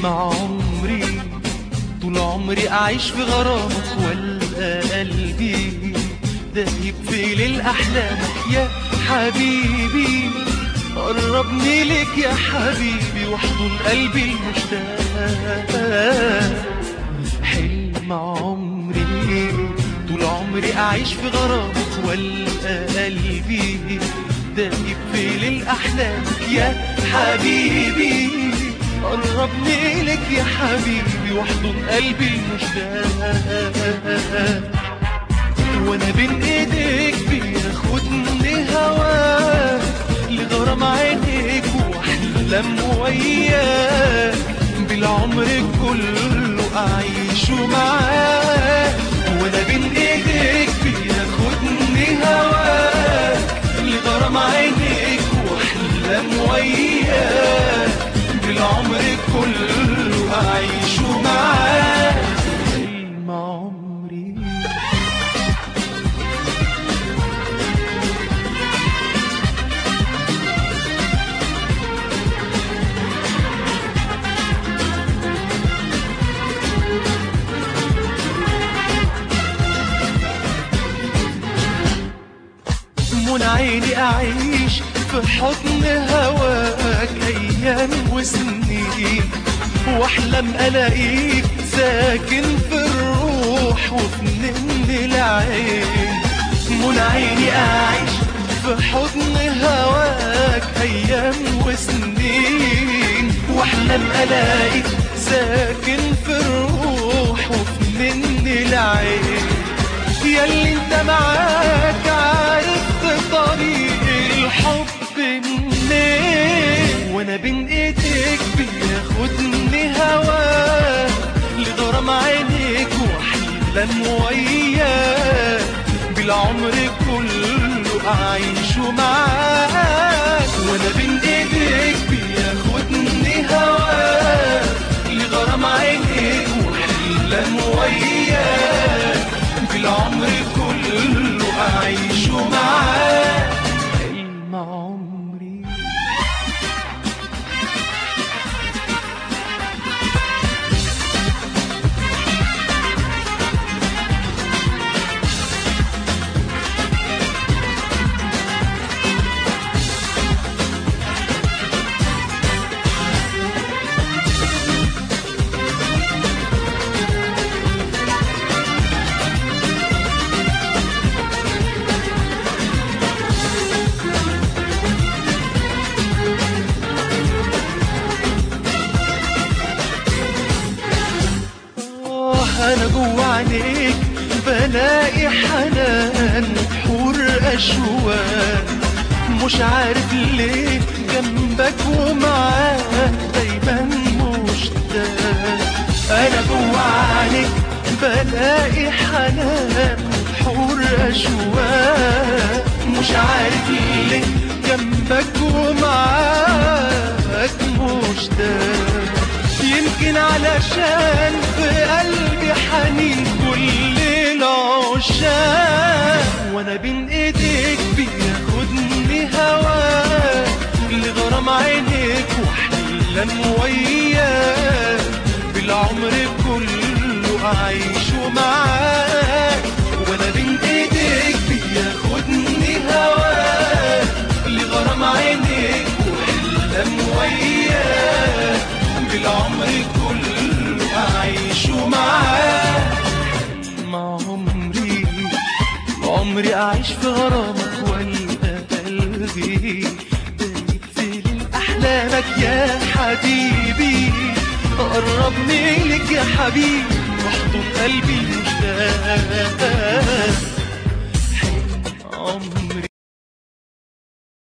حلم عمري طول عمري أعيش في غرامك والقى قلبي دايب في ليل أحلامك يا حبيبي قربني لك يا حبيبي واحضن قلبي المشتاق حلم عمري طول عمري أعيش في غرامك والقى قلبي دايب في ليل أحلامك يا حبيبي قربني لك يا حبيبي واحضن قلبي المشتاق وانا بين ايديك بياخدني هواك لغرام عينيك واحلم وياك بالعمر كله اعيشه معاك وانا بين ايديك بياخدني هواك لغرام عينيك واحلم وياك بالعمر كله اعيشه معاك حلم عمري من عيني أعيش في حضن هواك أيام وسنين وأحلم ألاقيك ساكن في الروح وفي نمن العين من عيني أعيش في حضن هواك أيام وسنين وأحلم ألاقيك ساكن في الروح وفي نمن العين ياللي انت معاك عرفت طريق الحب منين وانا بين ايديك بياخدني هواك لغرام عينيك واحلم وياك بالعمر كله اعيشه معاك وانا بين ايديك بياخدني هواك لغرام عينيك واحلم وياك بالعمر كله أعيشه معاك حلم عمري آه أنا جوا عينيك بلاقي حنان وبحور أشواق مش عارف ليه جنبك ومعاك دايما مشتاق أنا جوا عينيك بلاقي حنان وبحور أشواق مش عارف ليه جنبك ومعاك مشتاق يمكن علشان في قلبي حنين كل العشاق وانا بين ايديك بياخدني هواك لغرام عينيك واحلم وياك بالعمر كله اعيشه معاك وانا بين ايديك بياخدني هواك لغرام عينيك واحلم وياك بالعمر كله أعيشه معاك حلم عمري عمري أعيش في غرامك والقى قلبي دايب في ليل أحلامك يا حبيبي قربني لك يا حبيبي واحضن قلبي مشتاق حلم عمري